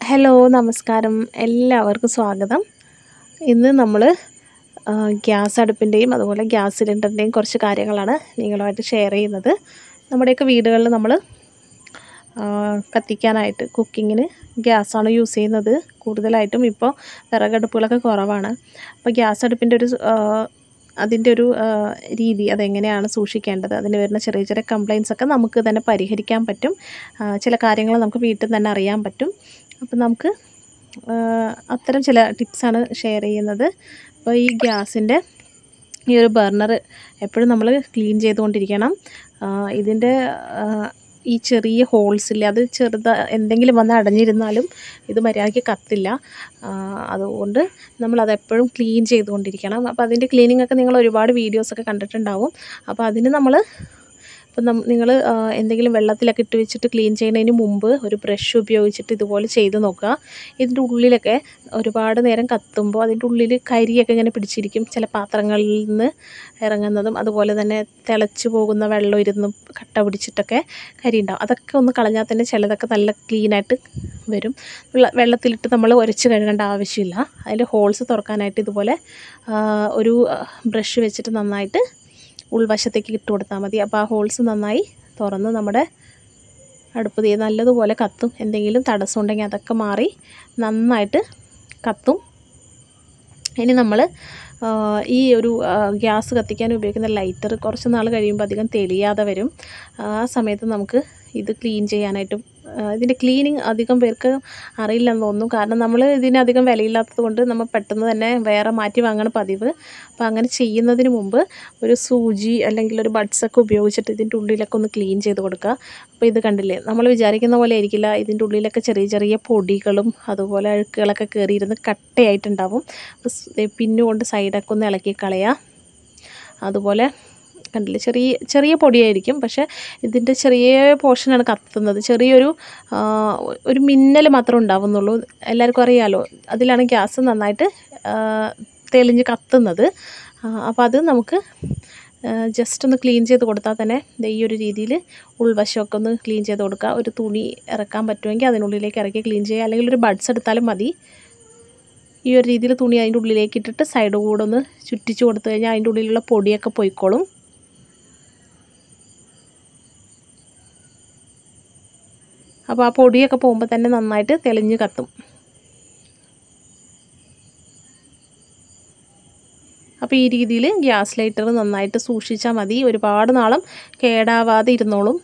hello നമസ്കാരം എല്ലാവർക്കും സ്വാഗതം ഇന്ന് നമ്മൾ ഗ്യാസ് അടുപ്പിൻ്റെയും അതുപോലെ ഗ്യാസ് സിലിണ്ടറിൻ്റെയും കുറച്ച് കാര്യങ്ങളാണ് നിങ്ങളുമായിട്ട് ഷെയർ ചെയ്യുന്നത് നമ്മുടെയൊക്കെ വീടുകളിൽ നമ്മൾ കത്തിക്കാനായിട്ട് കുക്കിങ്ങിന് ഗ്യാസാണ് യൂസ് ചെയ്യുന്നത് കൂടുതലായിട്ടും ഇപ്പോൾ വിറകടുപ്പുകളൊക്കെ കുറവാണ് അപ്പോൾ ഗ്യാസ് അടുപ്പിൻ്റെ ഒരു ആ, അതിൻ്റെ ഒരു ആ, രീതി അതെങ്ങനെയാണ് സൂക്ഷിക്കേണ്ടത് അതിന് വരുന്ന ചെറിയ ചെറിയ കംപ്ലയിൻസ് ഒക്കെ നമുക്ക് തന്നെ പരിഹരിക്കാൻ പറ്റും ആ, ചില കാര്യങ്ങൾ നമുക്ക് വീട്ടിൽ തന്നെ അറിയാൻ പറ്റും അപ്പം നമുക്ക് ആ, അത്തരം ചില ടിപ്സാണ് ഷെയർ ചെയ്യുന്നത് അപ്പോൾ ഈ ഗ്യാസിൻ്റെ ഈ ഒരു ബർണർ എപ്പോഴും നമ്മൾ ക്ലീൻ ചെയ്തുകൊണ്ടിരിക്കണം ആ, ഇതിൻ്റെ ആ, ഈ ചെറിയ ഹോൾസ് ഇല്ലേ അത് ചെറുത എന്തെങ്കിലും വന്ന് അടഞ്ഞിരുന്നാലും ഇത് മര്യാദയ്ക്ക് കത്തില്ല ആ, അതുകൊണ്ട് നമ്മളത് എപ്പോഴും ക്ലീൻ ചെയ്തുകൊണ്ടിരിക്കണം അപ്പോൾ അതിൻ്റെ ക്ലീനിങ് ഒക്കെ നിങ്ങൾ ഒരുപാട് വീഡിയോസൊക്കെ കണ്ടിട്ടുണ്ടാവും അപ്പോൾ അതിന് നമ്മൾ ഇപ്പം നം നിങ്ങൾ എന്തെങ്കിലും വെള്ളത്തിലൊക്കെ ഇട്ട് വെച്ചിട്ട് ക്ലീൻ ചെയ്യുന്നതിന് മുമ്പ് ഒരു ബ്രഷ് ഉപയോഗിച്ചിട്ട് ഇതുപോലെ ചെയ്ത് നോക്കുക ഇതിൻ്റെ ഉള്ളിലൊക്കെ ഒരുപാട് നേരം കത്തുമ്പോൾ അതിൻ്റെ ഉള്ളിൽ കരിയൊക്കെ ഇങ്ങനെ പിടിച്ചിരിക്കും ചില പാത്രങ്ങളിൽ നിന്ന് ഇറങ്ങുന്നതും അതുപോലെ തന്നെ തിളച്ച് പോകുന്ന വെള്ളം ഇരുന്ന് കട്ട പിടിച്ചിട്ടൊക്കെ കരി ഉണ്ടാവും അതൊക്കെ ഒന്ന് കളഞ്ഞാൽ തന്നെ ചിലതൊക്കെ നല്ല ക്ലീനായിട്ട് വരും വെള്ള വെള്ളത്തിലിട്ട് നമ്മൾ ഉരച്ച് കഴുകേണ്ട ആവശ്യമില്ല അതിൻ്റെ ഹോൾസ് തുറക്കാനായിട്ട് ഇതുപോലെ ആ, ഒരു ബ്രഷ് വെച്ചിട്ട് നന്നായിട്ട് ഉൾവശത്തേക്ക് ഇട്ട് കൊടുത്താൽ മതി അപ്പോൾ ആ ഹോൾസ് നന്നായി തുറന്ന് നമ്മുടെ അടുപ്പ് തീ നല്ലതുപോലെ കത്തും എന്തെങ്കിലും തടസ്സം ഉണ്ടെങ്കിൽ അതൊക്കെ മാറി നന്നായിട്ട് കത്തും ഇനി നമ്മൾ ഈ ഒരു ആ, ഗ്യാസ് കത്തിക്കാൻ ഉപയോഗിക്കുന്ന ലൈറ്റർ കുറച്ച് നാൾ കഴിയുമ്പോൾ അധികം തെളിയാതെ വരും ആ സമയത്ത് നമുക്ക് ഇത് ക്ലീൻ ചെയ്യാനായിട്ടും ആ, ഇതിൻ്റെ ക്ലീനിങ് അധികം പേർക്ക് അറിയില്ലെന്ന് തോന്നുന്നു കാരണം നമ്മൾ ഇതിന് അധികം വിലയില്ലാത്തത് കൊണ്ട് നമ്മൾ പെട്ടെന്ന് തന്നെ വേറെ മാറ്റി വാങ്ങണം പതിവ് അപ്പോൾ അങ്ങനെ ചെയ്യുന്നതിന് മുമ്പ് ഒരു സൂചി അല്ലെങ്കിൽ ഒരു ബഡ്സൊക്കെ ഉപയോഗിച്ചിട്ട് ഇതിൻ്റെ ഉള്ളിലൊക്കെ ഒന്ന് ക്ലീൻ ചെയ്ത് കൊടുക്കുക അപ്പോൾ ഇത് കണ്ടില്ലേ നമ്മൾ വിചാരിക്കുന്ന പോലെ ആയിരിക്കില്ല ഇതിൻ്റെ ഉള്ളിലൊക്കെ ചെറിയ ചെറിയ പൊടികളും അതുപോലെ അഴുക്കുകളൊക്കെ കയറിയിരുന്ന് കട്ടയായിട്ടുണ്ടാവും അപ്പോൾ സ് ദേ പിന്നുകൊണ്ട് സൈഡൊക്കെ ഒന്ന് ഇളക്കി കളയുക അതുപോലെ കണ്ടില്ലേ ചെറിയ ചെറിയ പൊടിയായിരിക്കും പക്ഷേ ഇതിൻ്റെ ചെറിയ പോർഷനാണ് കത്തുന്നത് ചെറിയൊരു ആ, ഒരു മിന്നൽ മാത്രമേ ഉണ്ടാവുന്നുള്ളൂ എല്ലാവർക്കും അറിയാലോ അതിലാണ് ഗ്യാസ് നന്നായിട്ട് ആ, തെളിഞ്ഞ് കത്തുന്നത് അപ്പോൾ അത് നമുക്ക് ജസ്റ്റ് ഒന്ന് ക്ലീൻ ചെയ്ത് കൊടുത്താൽ തന്നെ ദേ ഈ ഒരു രീതിയിൽ ഉൾവശമൊക്കെ ഒന്ന് ക്ലീൻ ചെയ്ത് കൊടുക്കുക ഒരു തുണി ഇറക്കാൻ പറ്റുമെങ്കിൽ അതിനുള്ളിലേക്ക് ഇറക്കി ക്ലീൻ ചെയ്യുക അല്ലെങ്കിൽ ഒരു ബഡ്സ് എടുത്താലും മതി ഈ ഒരു രീതിയിൽ തുണി അതിൻ്റെ ഉള്ളിലേക്ക് ഇട്ടിട്ട് സൈഡ് കൂടെ ഒന്ന് ചുറ്റിച്ച് കൊടുത്തു കഴിഞ്ഞാൽ അതിൻ്റെ ഉള്ളിലുള്ള പൊടിയൊക്കെ പോയിക്കോളും അപ്പോൾ ആ പൊടിയൊക്കെ പോകുമ്പോൾ തന്നെ നന്നായിട്ട് തെളിഞ്ഞ് കത്തും അപ്പോൾ ഈ രീതിയിൽ ഗ്യാസ് ലൈറ്റർ നന്നായിട്ട് സൂക്ഷിച്ചാൽ മതി ഒരുപാട് നാളും കേടാവാതെ ഇരുന്നോളും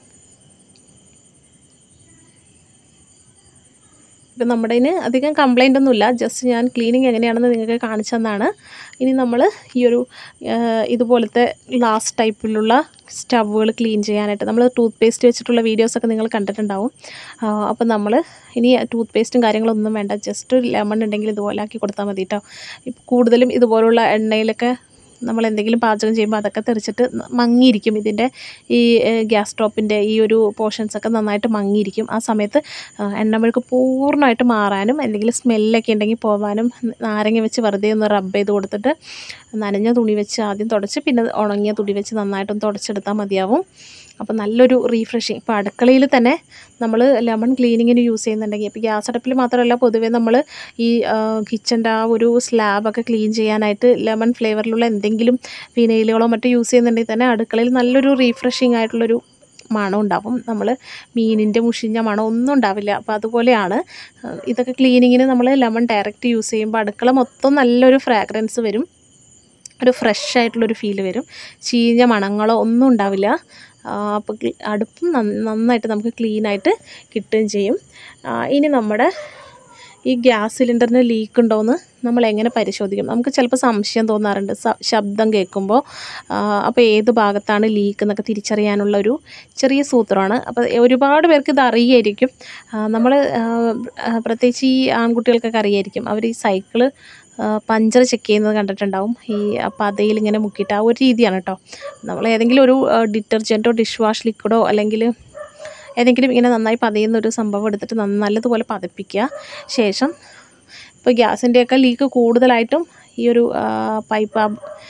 ഇപ്പം നമ്മുടെ ഇതിന് അധികം കംപ്ലൈൻ്റ് ഒന്നുമില്ല ജസ്റ്റ് ഞാൻ ക്ലീനിങ് എങ്ങനെയാണെന്ന് നിങ്ങൾക്ക് കാണിച്ചു തന്നാണ് ഇനി നമ്മൾ ഈ ഒരു ആ, ഇതുപോലത്തെ ഗ്ലാസ് ടൈപ്പിലുള്ള സ്റ്റവുകൾ ക്ലീൻ ചെയ്യാനായിട്ട് നമ്മൾ ടൂത്ത് പേസ്റ്റ് വെച്ചിട്ടുള്ള വീഡിയോസൊക്കെ നിങ്ങൾ കണ്ടിട്ടുണ്ടാവും അപ്പോൾ നമ്മൾ ഇനി ടൂത്ത് പേസ്റ്റും കാര്യങ്ങളൊന്നും വേണ്ട ജസ്റ്റ് ഒരു ലെമൺ ഉണ്ടെങ്കിൽ ഇതുപോലെ ആക്കി കൊടുത്താൽ മതി കേട്ടോ ഇപ്പം കൂടുതലും ഇതുപോലുള്ള എണ്ണയിലൊക്കെ നമ്മൾ എന്തെങ്കിലും പാചകം ചെയ്യുമ്പോൾ അതൊക്കെ തെറിച്ചിട്ട് ന- മങ്ങിയിരിക്കും ഇതിൻ്റെ ഈ ഗ്യാസ് സ്റ്റോപ്പിൻ്റെ ഈ ഒരു പോർഷൻസ് ഒക്കെ നന്നായിട്ട് മങ്ങിയിരിക്കും ആ സമയത്ത് ആ, എണ്ണമെഴുക്ക് പൂർണ്ണമായിട്ട് മാറാനും എന്തെങ്കിലും സ്മെല്ലൊക്കെ ഉണ്ടെങ്കിൽ പോകാനും നാരങ്ങ വെച്ച് വെറുതെ ഒന്ന് റബ്ബ് ചെയ്ത് കൊടുത്തിട്ട് നനഞ്ഞ തുണി വെച്ച് ആദ്യം തുടച്ച് പിന്നെ ഉണങ്ങിയ തുണി വെച്ച് നന്നായിട്ടൊന്ന് തുടച്ചെടുത്താൽ മതിയാവും അപ്പോൾ നല്ലൊരു റീഫ്രഷിങ് ഇപ്പോൾ അടുക്കളയിൽ തന്നെ നമ്മൾ ലെമൺ ക്ലീനിങ്ങിന് യൂസ് ചെയ്യുന്നുണ്ടെങ്കിൽ ഇപ്പോൾ ഗ്യാസ് അടുപ്പിൽ മാത്രമല്ല പൊതുവേ നമ്മൾ ഈ കിച്ചൻ്റെ ആ ഒരു സ്ലാബൊക്കെ ക്ലീൻ ചെയ്യാനായിട്ട് ലെമൺ ഫ്ലേവറിലുള്ള എന്തെങ്കിലും ഫിനൈലുകളോ മറ്റോ യൂസ് ചെയ്യുന്നുണ്ടെങ്കിൽ തന്നെ അടുക്കളയിൽ നല്ലൊരു റീഫ്രഷിങ് ആയിട്ടുള്ളൊരു മണം ഉണ്ടാവും നമ്മൾ മീനിൻ്റെ മുഷിഞ്ഞ മണം ഒന്നും ഉണ്ടാവില്ല അപ്പോൾ അതുപോലെയാണ് ആ, ഇതൊക്കെ ക്ലീനിങ്ങിന് നമ്മൾ ലെമൺ ഡയറക്റ്റ് യൂസ് ചെയ്യുമ്പോൾ അടുക്കള മൊത്തം നല്ലൊരു ഫ്രാഗ്രൻസ് വരും ഒരു ഫ്രഷ് ആയിട്ടുള്ളൊരു ഫീല് വരും ചീഞ്ഞ മണങ്ങളോ ഒന്നും ഉണ്ടാവില്ല അപ്പോൾ അടുപ്പും നന്ന- നന്നായിട്ട് നമുക്ക് ക്ലീനായിട്ട് കിട്ടുകയും ചെയ്യും ആ, ഇനി നമ്മുടെ ഈ ഗ്യാസ് സിലിണ്ടറിന് ലീക്ക് ഉണ്ടോയെന്ന് നമ്മൾ എങ്ങനെ പരിശോധിക്കും നമുക്ക് ചിലപ്പോൾ സംശയം തോന്നാറുണ്ട് സ- ശബ്ദം കേൾക്കുമ്പോൾ അപ്പോൾ ഏത് ഭാഗത്താണ് ലീക്ക് എന്നൊക്കെ തിരിച്ചറിയാനുള്ള ഒരു ചെറിയ സൂത്രമാണ് അപ്പോൾ ഒരുപാട് പേർക്ക് ഇത് അറിയായിരിക്കും നമ്മൾ പ്രത്യേകിച്ച് ഈ ആൺകുട്ടികൾക്കൊക്കെ അറിയായിരിക്കും അവർ ഈ സൈക്കിള് പഞ്ചർ ചെക്ക് ചെയ്യുന്നത് കണ്ടിട്ടുണ്ടാവും ഈ പതയിൽ ഇങ്ങനെ മുക്കിയിട്ട് ആ ഒരു രീതിയാണ് കേട്ടോ നമ്മൾ ഏതെങ്കിലും ഒരു ഡിറ്റർജൻറ്റോ ഡിഷ് വാഷ് ലിക്വിഡോ അല്ലെങ്കിൽ ഏതെങ്കിലും ഇങ്ങനെ നന്നായി പതയുന്ന ഒരു സംഭവം എടുത്തിട്ട് നന്ന- നല്ലതുപോലെ പതപ്പിക്കുക ശേഷം ഇപ്പോൾ ഗ്യാസിൻ്റെയൊക്കെ ലീക്ക് കൂടുതലായിട്ടും ഈ ഒരു പൈപ്പ്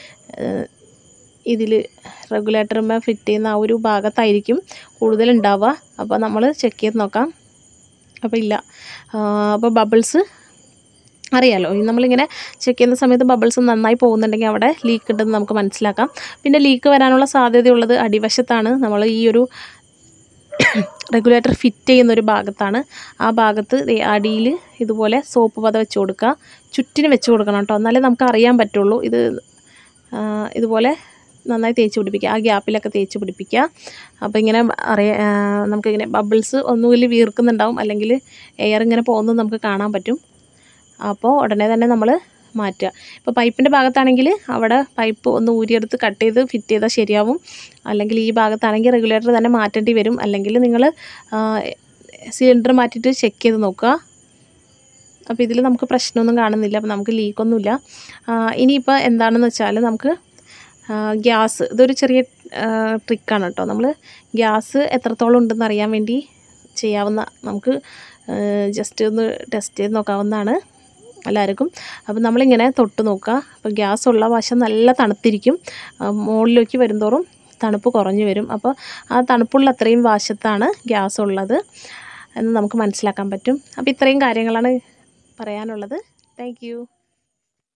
ഇതിൽ റെഗുലേറ്ററുമ്മ ഫിറ്റ് ചെയ്യുന്ന ആ ഒരു ഭാഗത്തായിരിക്കും കൂടുതലുണ്ടാവുക അപ്പോൾ നമ്മൾ ചെക്ക് ചെയ്ത് നോക്കാം അപ്പോൾ ഇല്ല അപ്പോൾ ബബിൾസ് അറിയാലോ ഈ നമ്മളിങ്ങനെ ചെക്ക് ചെയ്യുന്ന സമയത്ത് ബബിൾസ് നന്നായി പോകുന്നുണ്ടെങ്കിൽ അവിടെ ലീക്ക് ഉണ്ടെന്ന് നമുക്ക് മനസ്സിലാക്കാം പിന്നെ ലീക്ക് വരാനുള്ള സാധ്യതയുള്ളത് അടിവശത്താണ് നമ്മൾ ഈ ഒരു റെഗുലേറ്റർ ഫിറ്റ് ചെയ്യുന്ന ഒരു ഭാഗത്താണ് ആ ഭാഗത്ത് ദേ അടിയിൽ ഇതുപോലെ സോപ്പ് പത വെച്ച് കൊടുക്കുക ചുറ്റിന് വെച്ച് കൊടുക്കണം കേട്ടോ എന്നാലേ നമുക്ക് അറിയാൻ പറ്റുള്ളൂ ഇത് ആ, ഇതുപോലെ നന്നായി തേച്ച് പിടിപ്പിക്കുക ആ ഗ്യാപ്പിലൊക്കെ തേച്ച് പിടിപ്പിക്കുക അപ്പോൾ ഇങ്ങനെ അറിയാം നമുക്കിങ്ങനെ ബബിൾസ് ഒന്നുകിൽ വീർക്കുന്നുണ്ടാവും അല്ലെങ്കിൽ എയർ ഇങ്ങനെ പോകുന്നത് നമുക്ക് കാണാൻ പറ്റും അപ്പോൾ ഉടനെ തന്നെ നമ്മൾ മാറ്റുക ഇപ്പോൾ പൈപ്പിൻ്റെ ഭാഗത്താണെങ്കിൽ അവിടെ പൈപ്പ് ഒന്ന് ഊരിയെടുത്ത് കട്ട് ചെയ്ത് ഫിറ്റ് ചെയ്താൽ ശരിയാവും അല്ലെങ്കിൽ ഈ ഭാഗത്താണെങ്കിൽ റെഗുലേറ്റർ തന്നെ മാറ്റേണ്ടി വരും അല്ലെങ്കിൽ നിങ്ങൾ സിലിണ്ടർ മാറ്റിയിട്ട് ചെക്ക് ചെയ്ത് നോക്കുക അപ്പോൾ ഇതിൽ നമുക്ക് പ്രശ്നമൊന്നും കാണുന്നില്ല അപ്പോൾ നമുക്ക് ലീക്കൊന്നുമില്ല ഇനിയിപ്പോൾ എന്താണെന്ന് വെച്ചാൽ നമുക്ക് ഗ്യാസ് ഇതൊരു ചെറിയ ട്രിക്കാണ് കേട്ടോ നമ്മൾ ഗ്യാസ് എത്രത്തോളം ഉണ്ടെന്ന് അറിയാൻ വേണ്ടി ചെയ്യാവുന്ന നമുക്ക് ജസ്റ്റ് ഒന്ന് ടെസ്റ്റ് ചെയ്ത് നോക്കാവുന്നതാണ് എല്ലാവർക്കും അപ്പോൾ നമ്മളിങ്ങനെ തൊട്ട് നോക്കുക അപ്പോൾ ഗ്യാസ് ഉള്ള വശം നല്ല തണുത്തിരിക്കും ആ, മുകളിലേക്ക് വരുന്തോറും തണുപ്പ് കുറഞ്ഞു വരും അപ്പോൾ ആ തണുപ്പുള്ള അത്രയും വശത്താണ് ഗ്യാസ് ഉള്ളത് എന്ന് നമുക്ക് മനസ്സിലാക്കാൻ പറ്റും അപ്പോൾ ഇത്രയും കാര്യങ്ങളാണ് പറയാനുള്ളത് താങ്ക്